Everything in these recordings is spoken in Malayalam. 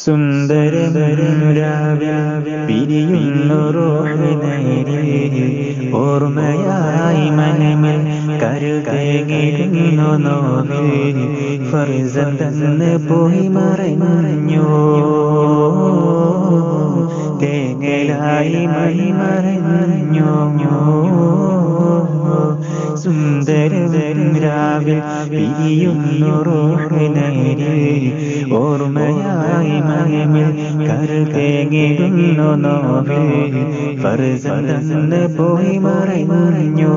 പിരിയുന്നു ഓർമ്മയായി മനമിൽ കരുകേകിടുന്നു നോവിൽ ഫർസന്തെന്ന് പോയി മറഞ്ഞു തേങ്ങലായി മണി മറഞ്ഞു സുന്ദരരാവിൽ പിരിയുന്നു റോഹിനേരി ഓർമ്മയായി മകമിൽ കരുതേങ്ങിടുന്നു നോവിൽ ഫർസന്തെന്ന് പോയി മറഞ്ഞു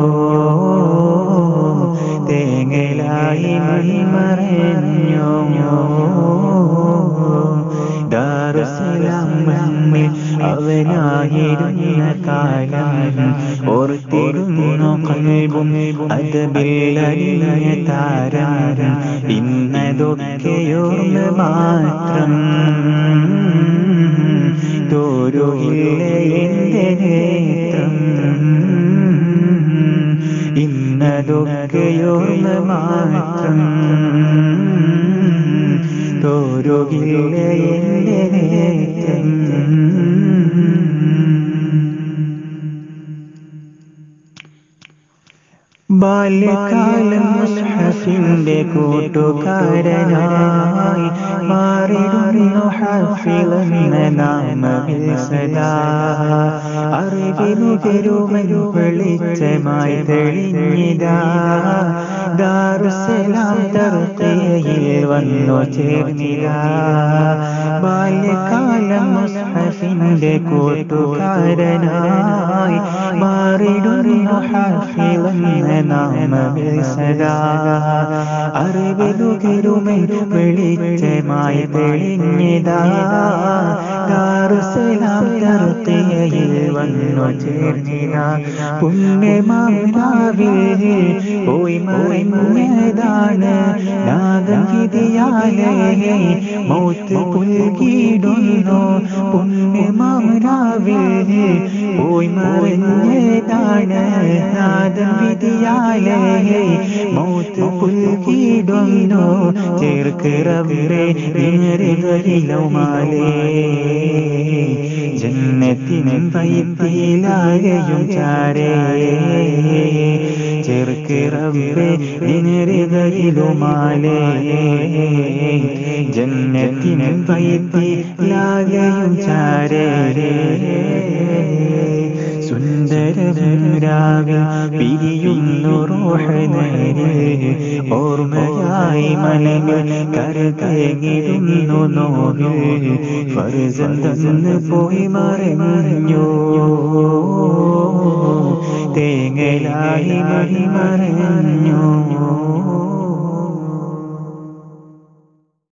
തേങ്ങലായി മണി മറഞ്ഞു ദാറുസലാം മണ്ണിൽ അവനായിരുന്ന കാലം ഓർത്തിടുന്നു കൽബും അതബില്ലറിഞ്ഞ താരം ഇന്നതൊക്കെയോർമ്മ മാത്രം തോരുകില്ല എന്റെ നേത്രം ഇന്നതൊക്കെയോർമ്മ മാത്രം തോരുകില്ല എന്റെ നേത്രം ബാല്യകാലം മുസ്ഹഫിന്റെ കൂട്ടുകാരനായി മാറിടുന്നു ഹഫിളെന്ന നാമവിൽ സദാ അറിവിനു പെരുമനു വെളിച്ചമായി തെളിഞ്ഞിതാ ദാറുസലാം തറുക്കയിൽ വന്നു ചേർന്നിതാ ബാല്യകാലം മുസ്ഹഫിന്റെ കൂട്ടുകാരനായി മാറിടുന്നു ഹഫിളെന്ന നാമവിൽ സദാ അറിവിലുകരുമേ വെളിച്ചമായി തെളിഞ്ഞിതാ ദാറുസലാം തറുക്കയിൽ വന്നു ചേർന്നിതാ പുണ്യമാവിൽ പോയി മറിഞ്ഞതാണ് നാഗം വിധിയാലേ മൗത്ത് പുൽകിടുന്നു പുണ്യമാവിൽ പോയി മറിഞ്ഞതാണ് നാദം വിധിയാലേ മൗത്ത് പുൽകിടുന്നു ചേർക്ക് റബ്ബേ നേരിലൗമാലേ ജന്നത്തിനും പൈത്തിലാകയും ചാരേ ചെറുക്ക് റബ്ബേ നിനരിതയിലുമാലേ ജന്നത്തിനും പൈത്തിലാകയും ചാരേ സുന്ദരരാവിൽ പിരിയുന്നു റോഹനേര് ഓർമ്മയായി മനമിൽ കരതേങ്ങിടുന്നു നോവിൽ ഫർസന്തെന്ന് പോയി മറഞ്ഞു തേങ്ങലായി മണി മറഞ്ഞു